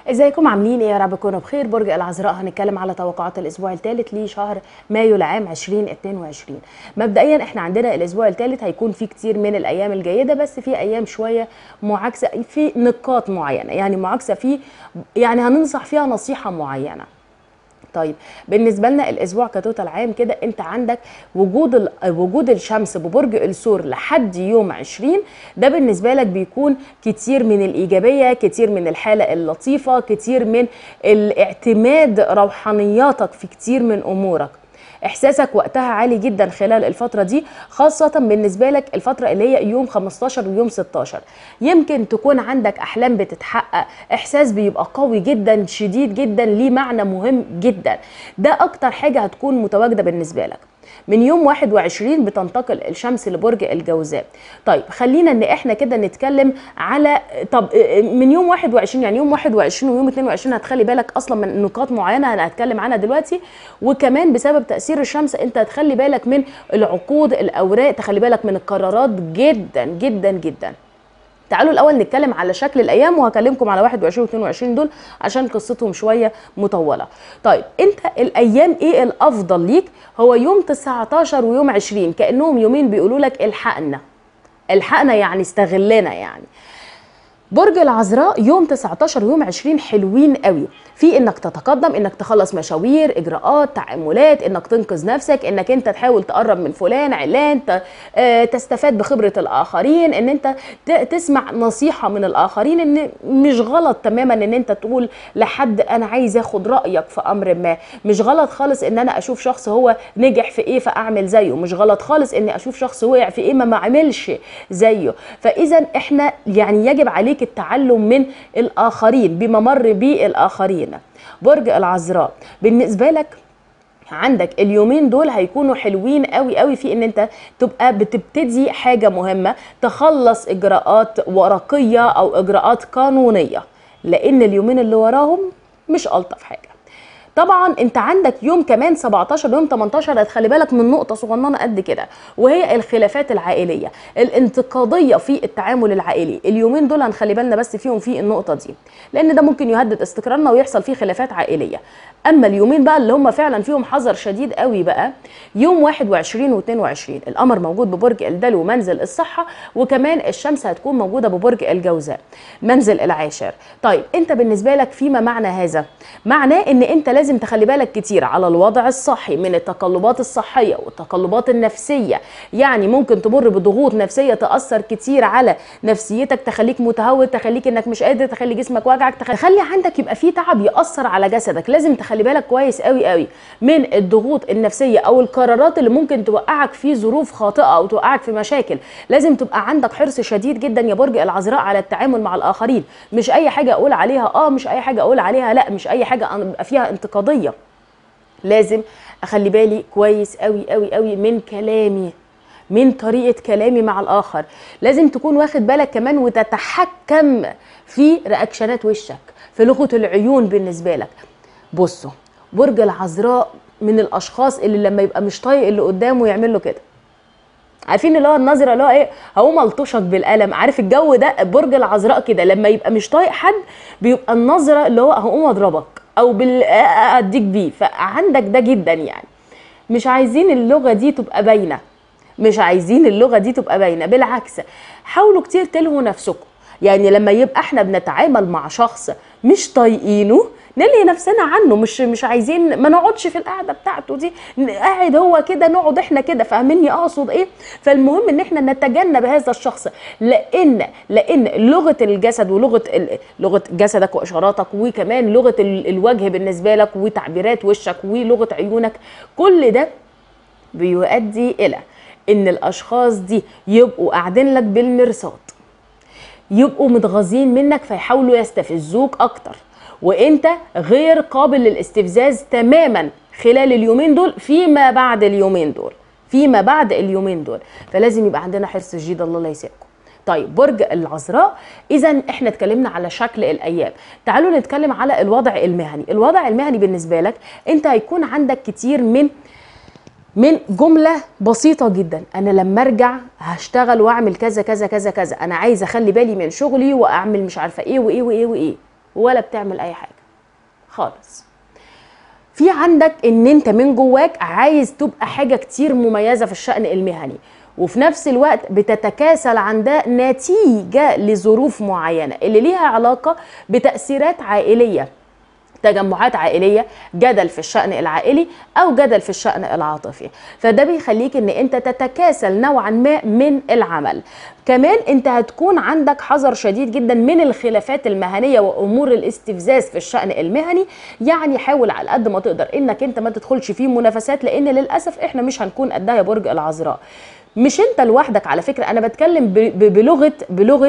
ازيكم عاملين ايه يا رب تكونوا بخير برج العذراء هنتكلم على توقعات الاسبوع الثالث لشهر مايو لعام 2022 مبدئيا احنا عندنا الاسبوع الثالث هيكون فيه كتير من الايام الجيده بس في ايام شويه معاكسه في نقاط معينه يعني معاكسه في يعني هننصح فيها نصيحه معينه طيب بالنسبه لنا الاسبوع كتوتال عام كده انت عندك وجود ال- وجود الشمس ببرج الثور لحد يوم 20 ده بالنسبه لك بيكون كتير من الايجابيه كتير من الحاله اللطيفه كتير من الاعتماد روحانياتك في كتير من امورك احساسك وقتها عالي جدا خلال الفتره دي خاصه بالنسبه لك الفتره اللي هي يوم 15 ويوم 16 يمكن تكون عندك احلام بتتحقق احساس بيبقى قوي جدا شديد جدا ليه معنى مهم جدا ده اكتر حاجه هتكون متواجده بالنسبه لك من يوم 21 بتنتقل الشمس لبرج الجوزاء طيب خلينا ان احنا كده نتكلم على طب من يوم 21 يعني يوم 21 ويوم 22 هتخلي بالك اصلا من نقاط معينه انا هتكلم عنها دلوقتي وكمان بسبب تاثير الشمس انت هتخلي بالك من العقود الاوراق تخلي بالك من القرارات جدا جدا جدا تعالوا الاول نتكلم على شكل الايام وهكلمكم على 21 و 22 دول عشان قصتهم شويه مطوله طيب انت الايام ايه الافضل ليك هو يوم 19 ويوم 20 كانهم يومين بيقولوا لك الحقنا الحقنا يعني استغلنا يعني برج العذراء يوم 19 ويوم 20 حلوين قوي في انك تتقدم انك تخلص مشاوير اجراءات تعاملات انك تنقذ نفسك انك انت تحاول تقرب من فلان علان ت- آه، تستفاد بخبره الاخرين ان انت ت- تسمع نصيحه من الاخرين ان مش غلط تماما ان انت تقول لحد انا عايز اخد رايك في امر ما مش غلط خالص ان انا اشوف شخص هو نجح في ايه فاعمل زيه مش غلط خالص اني اشوف شخص وقع في ايه ما ما عملش زيه فاذا احنا يعني يجب عليك التعلم من الاخرين بما مر به الاخرين برج العذراء بالنسبه لك عندك اليومين دول هيكونوا حلوين قوي قوي في ان انت تبقى بتبتدي حاجه مهمه تخلص اجراءات ورقيه او اجراءات قانونيه لان اليومين اللي وراهم مش الطف حاجه طبعا انت عندك يوم كمان 17 يوم 18 هتخلي بالك من نقطه صغننه قد كده وهي الخلافات العائليه الانتقاديه في التعامل العائلي اليومين دول هنخلي بالنا بس فيهم في النقطه دي لان ده ممكن يهدد استقرارنا ويحصل فيه خلافات عائليه اما اليومين بقى اللي هم فعلا فيهم حذر شديد قوي بقى يوم 21 و22 القمر موجود ببرج الدلو منزل الصحه وكمان الشمس هتكون موجوده ببرج الجوزاء منزل العاشر طيب انت بالنسبه لك فيما معنى هذا معناه ان انت لازم تخلي بالك كتير على الوضع الصحي من التقلبات الصحيه والتقلبات النفسيه يعني ممكن تمر بضغوط نفسيه تاثر كتير على نفسيتك تخليك متهور تخليك انك مش قادر تخلي جسمك وجعك تخلي عندك يبقى في تعب ياثر على جسدك لازم تخلي بالك كويس قوي قوي من الضغوط النفسيه او القرارات اللي ممكن توقعك في ظروف خاطئه او توقعك في مشاكل لازم تبقى عندك حرص شديد جدا يا برج العذراء على التعامل مع الاخرين مش اي حاجه اقول عليها اه مش اي حاجه اقول عليها لا مش اي حاجه أنا بيبقى فيها انتقاديه لازم اخلي بالي كويس قوي قوي قوي من كلامي من طريقة كلامي مع الآخر لازم تكون واخد بالك كمان وتتحكم في رياكشنات وشك في لغة العيون بالنسبة لك بصوا برج العذراء من الأشخاص اللي لما يبقى مش طايق اللي قدامه يعمل له كده عارفين اللي هو النظره اللي هو ايه هقوم الطشك بالقلم عارف الجو ده برج العذراء كده لما يبقى مش طايق حد بيبقى النظره اللي هو هقوم اضربك او بال اديك بيه فعندك ده جدا يعني مش عايزين اللغه دي تبقى باينه مش عايزين اللغه دي تبقى باينه بالعكس حاولوا كتير تلهوا نفسكم يعني لما يبقى احنا بنتعامل مع شخص مش طايقينه نلهي نفسنا عنه مش مش عايزين ما نقعدش في القعده بتاعته دي قاعد هو كده نقعد احنا كده فاهميني اقصد ايه فالمهم ان احنا نتجنب هذا الشخص لان لان لغه الجسد ولغه ال- لغه جسدك واشاراتك وكمان لغه ال- الوجه بالنسبه لك وتعبيرات وشك ولغه عيونك كل ده بيؤدي الى ان الاشخاص دي يبقوا قاعدين لك بالمرصاد يبقوا متغاظين منك فيحاولوا يستفزوك اكتر وانت غير قابل للاستفزاز تماما خلال اليومين دول فيما بعد اليومين دول فيما بعد اليومين دول فلازم يبقى عندنا حرص شديد الله لا يسيبكم طيب برج العذراء اذا احنا اتكلمنا على شكل الايام تعالوا نتكلم على الوضع المهني الوضع المهني بالنسبه لك انت هيكون عندك كتير من من جمله بسيطه جدا انا لما ارجع هشتغل واعمل كذا كذا كذا كذا انا عايزه اخلي بالي من شغلي واعمل مش عارفه ايه وايه وايه وايه ولا بتعمل اي حاجه خالص في عندك ان انت من جواك عايز تبقى حاجه كتير مميزه في الشأن المهني وفي نفس الوقت بتتكاسل عن ده نتيجه لظروف معينه اللي ليها علاقه بتاثيرات عائليه تجمعات عائليه جدل في الشان العائلي او جدل في الشان العاطفي فده بيخليك ان انت تتكاسل نوعا ما من العمل كمان انت هتكون عندك حذر شديد جدا من الخلافات المهنيه وامور الاستفزاز في الشان المهني يعني حاول على قد ما تقدر انك انت ما تدخلش في منافسات لان للاسف احنا مش هنكون قدها يا برج العذراء مش انت لوحدك على فكره انا بتكلم بلغه بلغه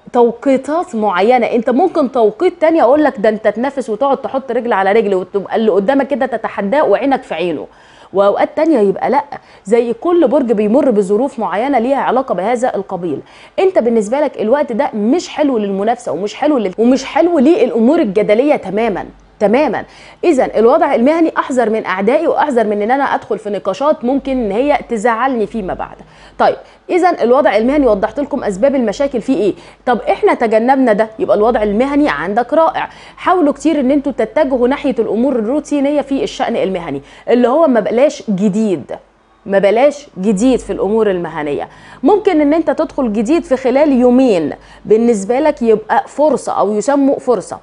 توقيتات معينه انت ممكن توقيت تاني اقول لك ده انت تنافس وتقعد تحط رجل على رجل وتبقى اللي قدامك كده تتحداه وعينك في عينه واوقات تانية يبقى لا زي كل برج بيمر بظروف معينه ليها علاقه بهذا القبيل انت بالنسبه لك الوقت ده مش حلو للمنافسه ومش حلو لل... ومش حلو للامور الجدليه تماما تماما اذا الوضع المهني احذر من اعدائي واحذر من ان انا ادخل في نقاشات ممكن ان هي تزعلني فيما بعد طيب اذا الوضع المهني وضحت لكم اسباب المشاكل فيه ايه طب احنا تجنبنا ده يبقى الوضع المهني عندك رائع حاولوا كتير ان انتوا تتجهوا ناحيه الامور الروتينيه في الشان المهني اللي هو ما بقاش جديد ما بلاش جديد في الامور المهنيه ممكن ان انت تدخل جديد في خلال يومين بالنسبه لك يبقى فرصه او يسموا فرصه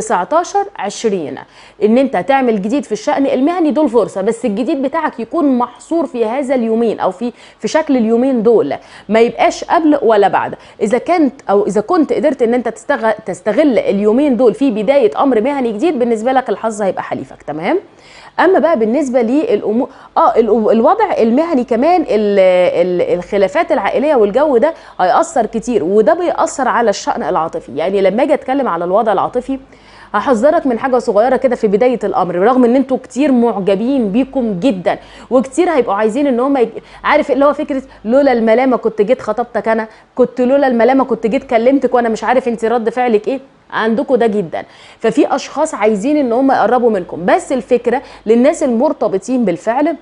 19 20 ان انت تعمل جديد في الشأن المهني دول فرصه بس الجديد بتاعك يكون محصور في هذا اليومين او في في شكل اليومين دول ما يبقاش قبل ولا بعد اذا كنت او اذا كنت قدرت ان انت تستغل, تستغل اليومين دول في بدايه امر مهني جديد بالنسبه لك الحظ هيبقى حليفك تمام اما بقى بالنسبه للامور اه الوضع المهني كمان ال ال الخلافات العائليه والجو ده هياثر كتير وده بيأثر على الشأن العاطفي يعني لما اجي اتكلم على الوضع العاطفي هحذرك من حاجه صغيره كده في بدايه الامر رغم ان انتوا كتير معجبين بيكم جدا وكتير هيبقوا عايزين ان هم عارف اللي هو فكره لولا الملامه كنت جيت خطبتك انا كنت لولا الملامه كنت جيت كلمتك وانا مش عارف انت رد فعلك ايه عندكم ده جدا ففي اشخاص عايزين ان هم يقربوا منكم بس الفكره للناس المرتبطين بالفعل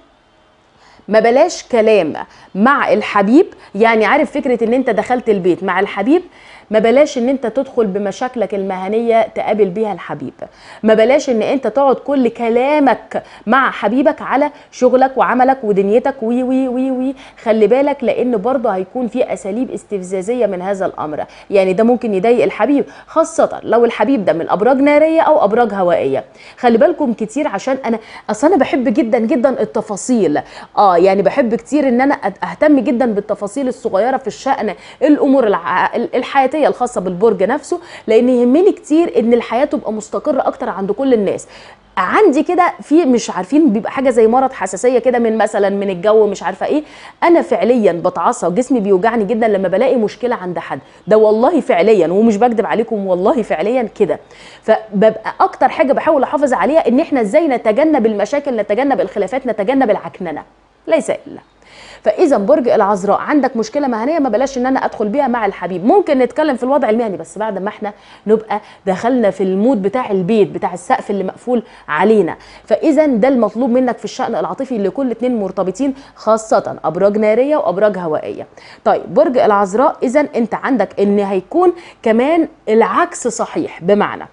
ما بلاش كلام مع الحبيب يعني عارف فكره ان انت دخلت البيت مع الحبيب ما بلاش ان انت تدخل بمشاكلك المهنيه تقابل بيها الحبيب ما بلاش ان انت تقعد كل كلامك مع حبيبك على شغلك وعملك ودنيتك وي وي وي وي خلي بالك لان برضه هيكون في اساليب استفزازيه من هذا الامر يعني ده ممكن يضايق الحبيب خاصه لو الحبيب ده من ابراج ناريه او ابراج هوائيه خلي بالكم كتير عشان انا اصل انا بحب جدا جدا التفاصيل اه يعني بحب كتير ان انا اهتم جدا بالتفاصيل الصغيره في الشان الامور الحياتيه الخاصه بالبرج نفسه لان يهمني كتير ان الحياه تبقى مستقره اكتر عند كل الناس عندي كده في مش عارفين بيبقى حاجه زي مرض حساسيه كده من مثلا من الجو مش عارفه ايه انا فعليا بتعصى وجسمي بيوجعني جدا لما بلاقي مشكله عند حد ده والله فعليا ومش بكذب عليكم والله فعليا كده فببقى اكتر حاجه بحاول احافظ عليها ان احنا ازاي نتجنب المشاكل نتجنب الخلافات نتجنب العكننه ليس الا فاذا برج العذراء عندك مشكله مهنيه ما بلاش ان انا ادخل بيها مع الحبيب ممكن نتكلم في الوضع المهني بس بعد ما احنا نبقى دخلنا في المود بتاع البيت بتاع السقف اللي مقفول علينا فاذا ده المطلوب منك في الشان العاطفي لكل اتنين مرتبطين خاصه ابراج ناريه وابراج هوائيه طيب برج العذراء اذا انت عندك ان هيكون كمان العكس صحيح بمعنى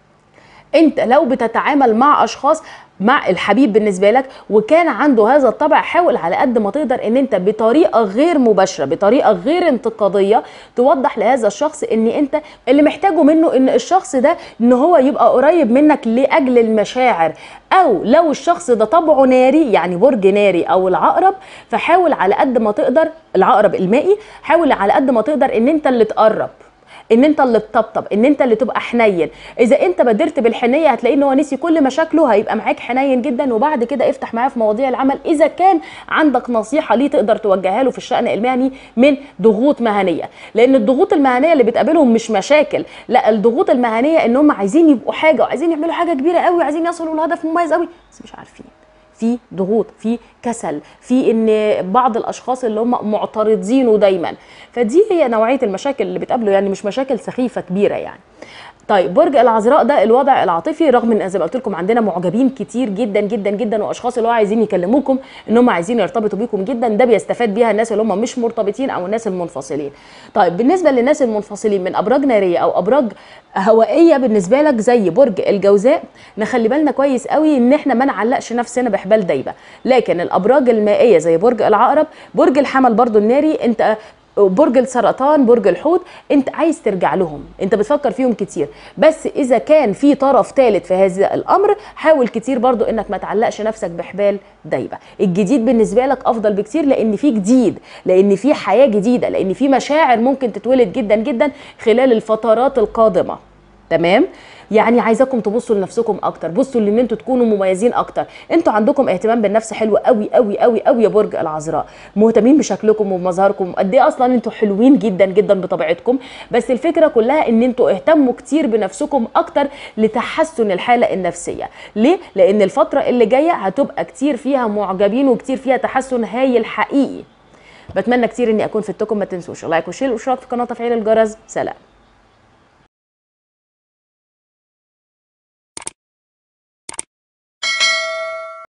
انت لو بتتعامل مع اشخاص مع الحبيب بالنسبه لك وكان عنده هذا الطبع حاول على قد ما تقدر ان انت بطريقه غير مباشره بطريقه غير انتقاديه توضح لهذا الشخص ان انت اللي محتاجه منه ان الشخص ده ان هو يبقى قريب منك لاجل المشاعر او لو الشخص ده طبعه ناري يعني برج ناري او العقرب فحاول على قد ما تقدر العقرب المائي حاول على قد ما تقدر ان انت اللي تقرب ان انت اللي تطبطب ان انت اللي تبقى حنين اذا انت بادرت بالحنيه هتلاقي ان هو نسي كل مشاكله هيبقى معاك حنين جدا وبعد كده افتح معاه في مواضيع العمل اذا كان عندك نصيحه ليه تقدر توجهها له في الشان المهني من ضغوط مهنيه لان الضغوط المهنيه اللي بتقابلهم مش مشاكل لا الضغوط المهنيه ان هم عايزين يبقوا حاجه وعايزين يعملوا حاجه كبيره قوي وعايزين يوصلوا لهدف مميز قوي بس مش عارفين في ضغوط في كسل في ان بعض الاشخاص اللي هم معترضينه دايما فدي هي نوعيه المشاكل اللي بتقابله يعني مش مشاكل سخيفه كبيره يعني طيب برج العذراء ده الوضع العاطفي رغم ان زي ما قلت لكم عندنا معجبين كتير جدا جدا جدا واشخاص اللي هو عايزين يكلموكم ان هم عايزين يرتبطوا بيكم جدا ده بيستفاد بيها الناس اللي هم مش مرتبطين او الناس المنفصلين طيب بالنسبه للناس المنفصلين من ابراج ناريه او ابراج هوائيه بالنسبه لك زي برج الجوزاء نخلي بالنا كويس قوي ان احنا ما نعلقش نفسنا بحبال دايبه لكن الابراج المائيه زي برج العقرب برج الحمل برضو الناري انت برج السرطان برج الحوت انت عايز ترجع لهم انت بتفكر فيهم كتير بس اذا كان في طرف ثالث في هذا الامر حاول كتير برضو انك ما تعلقش نفسك بحبال دايبه الجديد بالنسبه لك افضل بكتير لان في جديد لان في حياه جديده لان في مشاعر ممكن تتولد جدا جدا خلال الفترات القادمه تمام يعني عايزاكم تبصوا لنفسكم اكتر بصوا لان انتوا تكونوا مميزين اكتر انتوا عندكم اهتمام بالنفس حلو قوي قوي قوي قوي يا برج العذراء مهتمين بشكلكم وبمظهركم قد ايه اصلا انتوا حلوين جدا جدا بطبيعتكم بس الفكره كلها ان انتوا اهتموا كتير بنفسكم اكتر لتحسن الحاله النفسيه ليه لان الفتره اللي جايه هتبقى كتير فيها معجبين وكتير فيها تحسن هايل حقيقي بتمنى كتير اني اكون فدتكم ما تنسوش لايك وشير واشتراك في القناه وتفعيل الجرس سلام